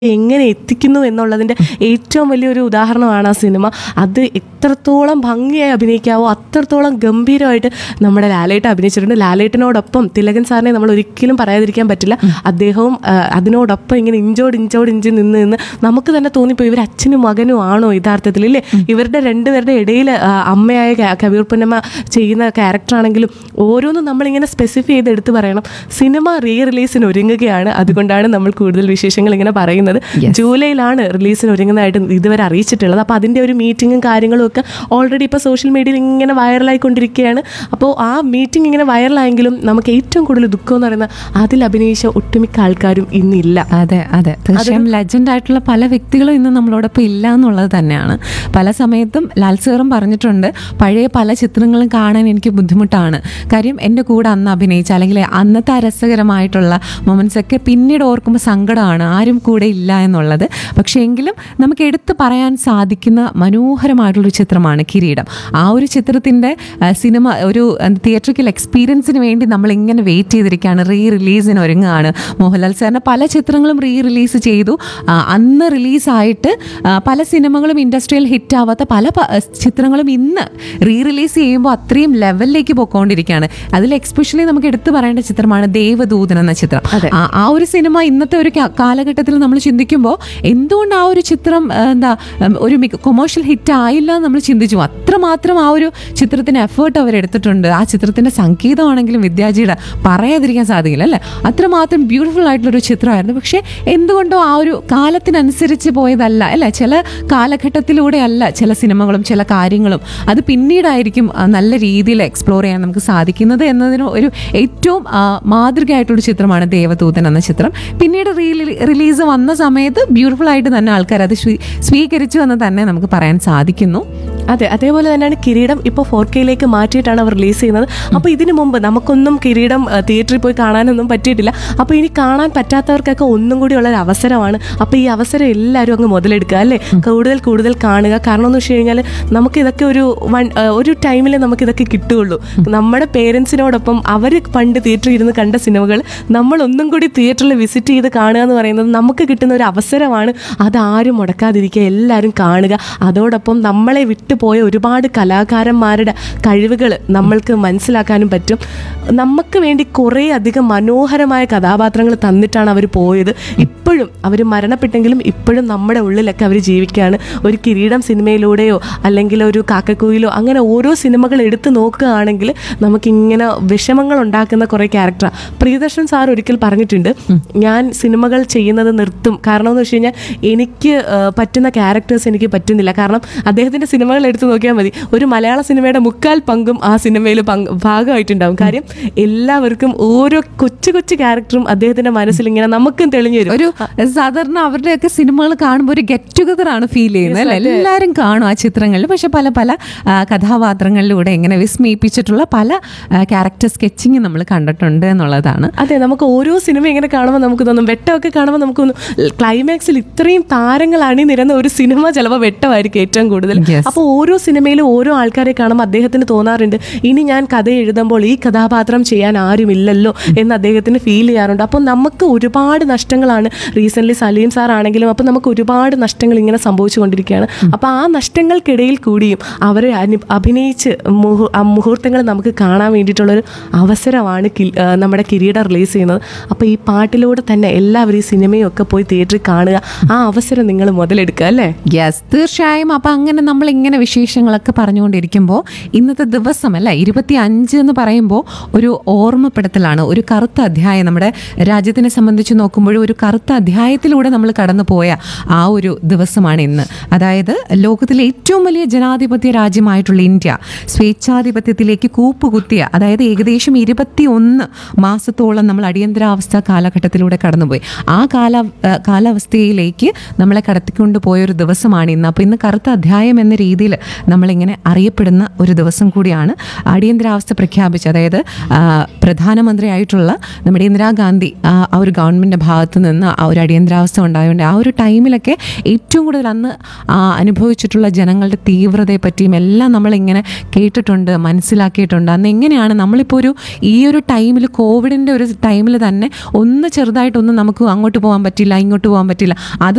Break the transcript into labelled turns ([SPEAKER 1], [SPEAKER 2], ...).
[SPEAKER 1] എങ്ങനെ എത്തിക്കുന്നു എന്നുള്ളതിൻ്റെ ഏറ്റവും വലിയൊരു ഉദാഹരണമാണ് ആ സിനിമ അത് എത്രത്തോളം ഭംഗിയായി അഭിനയിക്കാവോ അത്രത്തോളം ഗംഭീരമായിട്ട് നമ്മുടെ ലാലേട്ടൻ അഭിനയിച്ചിട്ടുണ്ട് ലാലേട്ടനോടൊപ്പം തിലകൻ സാറിനെ നമ്മൾ ഒരിക്കലും പറയാതിരിക്കാൻ പറ്റില്ല അദ്ദേഹവും ആ, അതിനോടൊപ്പം ഇങ്ങനെ ഇഞ്ചോട് ഇഞ്ചോട് ഇഞ്ച് നിന്ന് നിന്ന് നമുക്ക് തന്നെ തോന്നിപ്പോ ഇവർ അച്ഛനും മകനും ആണോ യഥാർത്ഥത്തിൽ ഇല്ലേ ഇവരുടെ രണ്ടുപേരുടെ ഇടയിൽ അമ്മയായ ക- കബീർ പുന്നമ്മ ചെയ്യുന്ന ക്യാരക്ടറാണെങ്കിലും ഓരോന്നും നമ്മളിങ്ങനെ സ്പെസിഫൈ ചെയ്ത് എടുത്തു പറയണം സിനിമ റീ റിലീസിന് ഒരുങ്ങുകയാണ് അതുകൊണ്ടാണ് നമ്മൾ കൂടുതൽ വിശേഷങ്ങൾ ഇങ്ങനെ പറയുന്നത് ജൂലൈയിലാണ് റിലീസിന് ഒരുങ്ങുന്നതായിട്ട് ഇതുവരെ അറിയിച്ചിട്ടുള്ളത് അപ്പോൾ അതിൻ്റെ ഒരു മീറ്റിങ്ങും കാര്യങ്ങളും ഒക്കെ ഓൾറെഡി ഇപ്പോൾ സോഷ്യൽ മീഡിയയിൽ ഇങ്ങനെ വൈറലായിക്കൊണ്ടിരിക്കുകയാണ് അപ്പോൾ ആ മീറ്റിംഗ് ഇങ്ങനെ വൈറലായെങ്കിലും നമുക്ക് ഏറ്റവും കൂടുതൽ ദുഃഖം എന്ന് പറയുന്നത് അതിൽ അഭിനയിച്ച ഒട്ടുമിക്ക ആൾക്കാരും ഇന്നില്ല
[SPEAKER 2] അതെ അതെ തീർച്ചയായും ലെജൻഡ് ആയിട്ടുള്ള പല വ്യക്തികളും ഇന്ന് നമ്മളോടൊപ്പം ഇല്ല എന്നുള്ളത് തന്നെയാണ് പല സമയത്തും ലാൽ സാറും പറഞ്ഞിട്ടുണ്ട് പഴയ പല ചിത്രങ്ങളും കാണാൻ എനിക്ക് ബുദ്ധിമുട്ടാണ് കാര്യം എൻ്റെ കൂടെ അന്ന് അഭിനയിച്ച അല്ലെങ്കിൽ അന്നത്തെ ആ രസകരമായിട്ടുള്ള മൊമെന്റ്സ് ഒക്കെ പിന്നീട് ഓർക്കുമ്പോൾ സങ്കടമാണ് ആരും കൂടെ ഇല്ല എന്നുള്ളത് പക്ഷേ എങ്കിലും നമുക്ക് എടുത്തു പറയാൻ സാധിക്കുന്ന മനോഹരമായിട്ടുള്ളൊരു ചിത്രമാണ് കിരീടം ആ ഒരു ചിത്രത്തിൻ്റെ സിനിമ ഒരു തിയേറ്ററിക്കൽ എക്സ്പീരിയൻസിന് വേണ്ടി നമ്മൾ ഇങ്ങനെ വെയിറ്റ് ചെയ്തിരിക്കുകയാണ് റീ റിലീസിന് ഒരുങ്ങുകയാണ് മോഹൻലാൽ സാറിൻ്റെ പല ചിത്രങ്ങളും റീ റിലീസ് ചെയ്തു ആ, അന്ന് റിലീസായിട്ട് ആ, പല സിനിമകളും ഇൻഡസ്ട്രിയൽ ഹിറ്റ് ആവാത്ത പല പ- ചിത്രങ്ങളും ഇന്ന് റീ റിലീസ് ചെയ്യുമ്പോൾ അത്രയും ലെവലിലേക്ക് പോയിക്കൊണ്ടിരിക്കുകയാണ് അതിൽ എക്സ്പെഷ്യലി നമുക്ക് എടുത്തു പറയേണ്ട ചിത്രമാണ് ദേവദൂതൻ എന്ന ചിത്രം ആ- ആ ഒരു സിനിമ ഇന്നത്തെ ഒരു കാ- കാലഘട്ടത്തിൽ നമ്മൾ ചിന്തിക്കുമ്പോൾ എന്തുകൊണ്ട് ആ ഒരു ചിത്രം ആ, എന്താ ഉം, ഒരു കൊമേഴ്ഷ്യൽ ഹിറ്റ് ആയില്ല എന്ന് നമ്മൾ ചിന്തിച്ചു അത്രമാത്രം ആ ഒരു ചിത്രത്തിന് എഫേർട്ട് അവർ എടുത്തിട്ടുണ്ട് ആ ചിത്രത്തിന്റെ സംഗീതമാണെങ്കിലും വിദ്യാജിയുടെ പറയാതിരിക്കാൻ സാധിക്കില്ല അല്ലേ അത്രമാത്രം ബ്യൂട്ടിഫുൾ ആയിട്ടുള്ള ഒരു ചിത്രമായിരുന്നു പക്ഷേ എന്തുകൊണ്ടോ ആ ഒരു കാലത്തിനനുസരിച്ച് പോയതല്ല അല്ലേ ചില കാലഘട്ടത്തിലൂടെ അല്ല ചില സിനിമകളും ചില കാര്യങ്ങളും അത് പിന്നീടായിരിക്കും ആ, നല്ല രീതിയിൽ എക്സ്പ്ലോർ ചെയ്യാൻ നമുക്ക് സാധിക്കുന്നത് എന്നതിന് ഒരു ഏറ്റവും ആ, മാതൃകയായിട്ടുള്ള ചിത്രമാണ് ദേവദൂതൻ എന്ന ചിത്രം പിന്നീട് റീ റിലീസ് വന്ന സമയത്ത് ബ്യൂട്ടിഫുൾ ആയിട്ട് തന്നെ ആൾക്കാർ അത് സ്വീ- സ്വീകരിച്ചു എന്ന് തന്നെ നമുക്ക് പറയാൻ സാധിക്കുന്നു
[SPEAKER 1] അതെ അതേപോലെ തന്നെയാണ് കിരീടം ഇപ്പോൾ ഫോർ കെയിലേക്ക് മാറ്റിയിട്ടാണ് അവർ റിലീസ് ചെയ്യുന്നത് അപ്പോൾ ഇതിനു മുമ്പ് നമുക്കൊന്നും കിരീടം ആ, തിയേറ്ററിൽ പോയി കാണാനൊന്നും പറ്റിയിട്ടില്ല അപ്പോൾ ഇനി കാണാൻ പറ്റാത്തവർക്കൊക്കെ ഒന്നും കൂടി ഉള്ള ഒരു അവസരമാണ് അപ്പോൾ ഈ അവസരം എല്ലാവരും അങ്ങ് മുതലെടുക്കുക അല്ലേ കൂടുതൽ കൂടുതൽ കാണുക കാരണം എന്ന് വെച്ച് കഴിഞ്ഞാൽ നമുക്ക് ഇതൊക്കെ ഒരു വൺ ആ, ഒരു ടൈമിൽ നമുക്ക് ഇതൊക്കെ കിട്ടുകയുള്ളൂ നമ്മുടെ പേരൻസിനോടൊപ്പം അവർ പണ്ട് തിയേറ്ററിൽ ഇരുന്ന് കണ്ട സിനിമകൾ നമ്മൾ ഒന്നും കൂടി തിയേറ്ററിൽ വിസിറ്റ് ചെയ്ത് കാണുക എന്ന് പറയുന്നത് നമുക്ക് കിട്ടുന്ന ഒരു അവസരമാണ് അതാരും മുടക്കാതിരിക്കുക എല്ലാവരും കാണുക അതോടൊപ്പം നമ്മളെ വിട്ടുപോയ ഒരുപാട് കലാകാരന്മാരുടെ കഴിവുകൾ നമ്മൾക്ക് മനസ്സിലാക്കാനും പറ്റും നമുക്ക് വേണ്ടി കുറേ അധികം മനോഹരമായ കഥാപാത്രങ്ങൾ തന്നിട്ടാണ് അവർ പോയത് ഇപ്പോഴും അവർ മരണപ്പെട്ടെങ്കിലും ഇപ്പോഴും നമ്മുടെ ഉള്ളിലൊക്കെ അവർ ജീവിക്കുകയാണ് ഒരു കിരീടം സിനിമയിലൂടെയോ അല്ലെങ്കിൽ ഒരു കാക്കക്കുയിലോ അങ്ങനെ ഓരോ സിനിമകൾ എടുത്തു നോക്കുകയാണെങ്കിൽ നമുക്കിങ്ങനെ വിഷമങ്ങൾ ഉണ്ടാക്കുന്ന കുറേ ക്യാരക്ടർ പ്രിയദർശൻ സാർ ഒരിക്കൽ പറഞ്ഞിട്ടുണ്ട് ഞാൻ സിനിമകൾ ചെയ്യുന്നത് നിർത്തും കാരണം എന്ന് വെച്ച് കഴിഞ്ഞാൽ എനിക്ക് ആ, പറ്റുന്ന ക്യാരക്ടേഴ്സ് എനിക്ക് പറ്റുന്നില്ല കാരണം അദ്ദേഹത്തിൻ്റെ സിനിമകൾ എടുത്തു നോക്കിയാൽ മതി ഒരു മലയാള സിനിമയുടെ മുക്കാൽ പങ്കും ആ സിനിമയിൽ പങ്ക് ഭാഗമായിട്ടുണ്ടാവും കാര്യം എല്ലാവർക്കും ഓരോ കൊച്ചു കൊച്ചു ക്യാരക്ടറും അദ്ദേഹത്തിൻ്റെ മനസ്സിൽ ഇങ്ങനെ നമുക്കും തെളിഞ്ഞു വരും
[SPEAKER 2] ഒരു സാധാരണ അവരുടെയൊക്കെ സിനിമകൾ കാണുമ്പോൾ ഒരു ഗെറ്റ് ടുഗദർ ആണ് ഫീൽ ചെയ്യുന്നത് അല്ലേ എല്ലാവരും കാണും ആ ചിത്രങ്ങളിൽ പക്ഷെ പല പല ആ, കഥാപാത്രങ്ങളിലൂടെ ഇങ്ങനെ വിസ്മയിപ്പിച്ചിട്ടുള്ള പല ക്യാരക്ടർ സ്കെച്ചിങ് നമ്മൾ കണ്ടിട്ടുണ്ട് എന്നുള്ളതാണ്
[SPEAKER 1] അതെ നമുക്ക് ഓരോ സിനിമ ഇങ്ങനെ കാണുമ്പോൾ നമുക്ക് തോന്നും വെട്ടമൊക്കെ കാണുമ്പോൾ നമുക്ക് തോന്നും ക്ലൈമാക്സിൽ ഇത്രയും താരങ്ങൾ അണിനിരന്ന ഒരു സിനിമ ചിലപ്പോൾ വെട്ടമായിരിക്കും ഏറ്റവും കൂടുതൽ
[SPEAKER 2] Yes.
[SPEAKER 1] അപ്പോൾ ഓരോ സിനിമയിലും ഓരോ ആൾക്കാരെ കാണുമ്പോൾ അദ്ദേഹത്തിന് തോന്നാറുണ്ട് ഇനി ഞാൻ കഥ എഴുതുമ്പോൾ ഈ കഥാപാത്രം ചെയ്യാൻ ആരുമില്ലല്ലോ എന്ന് അദ്ദേഹത്തിന് ഫീൽ ചെയ്യാറുണ്ട് അപ്പോൾ നമുക്ക് ഒരുപാട് നഷ്ടങ്ങളാണ് റീസെൻ്റ്ലി സലീം സാർ ആണെങ്കിലും അപ്പോൾ നമുക്ക് ഒരുപാട് നഷ്ടങ്ങൾ ഇങ്ങനെ സംഭവിച്ചുകൊണ്ടിരിക്കുകയാണ് അപ്പോൾ ആ നഷ്ടങ്ങൾക്കിടയിൽ കൂടിയും അവരെ അനു- അഭിനയിച്ച് മുഹു ആ മുഹൂർത്തങ്ങൾ നമുക്ക് കാണാൻ വേണ്ടിയിട്ടുള്ളൊരു അവസരമാണ് കി- ആ, നമ്മുടെ കിരീടം റിലീസ് ചെയ്യുന്നത് അപ്പോൾ ഈ പാട്ടിലൂടെ തന്നെ എല്ലാവരും ഈ സിനിമയും ഒക്കെ പോയി തിയേറ്ററിൽ കാണുക ആ അവസരം നിങ്ങൾ മുതലെടുക്കുക അല്ലേ
[SPEAKER 2] യെസ് തീർച്ചയായും അപ്പം അങ്ങനെ നമ്മൾ ഇങ്ങനെ വിശേഷങ്ങളൊക്കെ പറഞ്ഞുകൊണ്ടിരിക്കുമ്പോൾ ഇന്നത്തെ ദിവസം അല്ല ഇരുപത്തി അഞ്ച് എന്ന് പറയുമ്പോൾ ഒരു ഓർമ്മപ്പെടുത്തലാണ് ഒരു കറുത്ത അധ്യായം നമ്മുടെ രാജ്യത്തിനെ സംബന്ധിച്ച് നോക്കുമ്പോൾ ഒരു കറുത്ത അധ്യായത്തിലൂടെ നമ്മൾ കടന്നു പോയ ആ ഒരു ദിവസമാണ് ഇന്ന് അതായത് ലോകത്തിലെ ഏറ്റവും വലിയ ജനാധിപത്യ രാജ്യമായിട്ടുള്ള ഇന്ത്യ സ്വേച്ഛാധിപത്യത്തിലേക്ക് കൂപ്പുകുത്തിയ അതായത് ഏകദേശം ഇരുപത്തി ഒന്ന് മാസത്തോളം നമ്മൾ അടിയന്തരാവസ്ഥ കാലഘട്ടത്തിലൂടെ കടന്നുപോയി ആ കാല ആ, കാലാവസ്ഥയിലേക്ക് നമ്മളെ കടത്തിക്കൊണ്ട് പോയ ഒരു ദിവസമാണ് ഇന്ന് അപ്പോൾ ഇന്ന് കറുത്ത അധ്യായം എന്ന രീതിയിൽ നമ്മളിങ്ങനെ അറിയപ്പെടുന്ന ഒരു ദിവസം കൂടിയാണ് അടിയന്തരാവസ്ഥ പ്രഖ്യാപിച്ച് അതായത് ആ, പ്രധാനമന്ത്രിയായിട്ടുള്ള നമ്മുടെ ഇന്ദിരാഗാന്ധി ആ ആ ഒരു ഗവൺമെൻറ്റിൻ്റെ ഭാഗത്ത് നിന്ന് ആ ഒരു അടിയന്തരാവസ്ഥ ഉണ്ടായതുകൊണ്ട് ആ ഒരു ടൈമിലൊക്കെ ഏറ്റവും കൂടുതൽ അന്ന് ആ, അനുഭവിച്ചിട്ടുള്ള ജനങ്ങളുടെ തീവ്രതയെ പറ്റിയും എല്ലാം നമ്മളിങ്ങനെ കേട്ടിട്ടുണ്ട് മനസ്സിലാക്കിയിട്ടുണ്ട് അന്ന് എങ്ങനെയാണ് നമ്മളിപ്പോൾ ഒരു ഈ ഒരു ടൈമിൽ കോവിഡിൻ്റെ ഒരു ടൈമിൽ തന്നെ ഒന്ന് ചെറുതായിട്ടൊന്നും നമുക്ക് അങ്ങോട്ട് പോകാൻ പറ്റില്ല ഇങ്ങോട്ട് പോകാൻ പറ്റില്ല അത്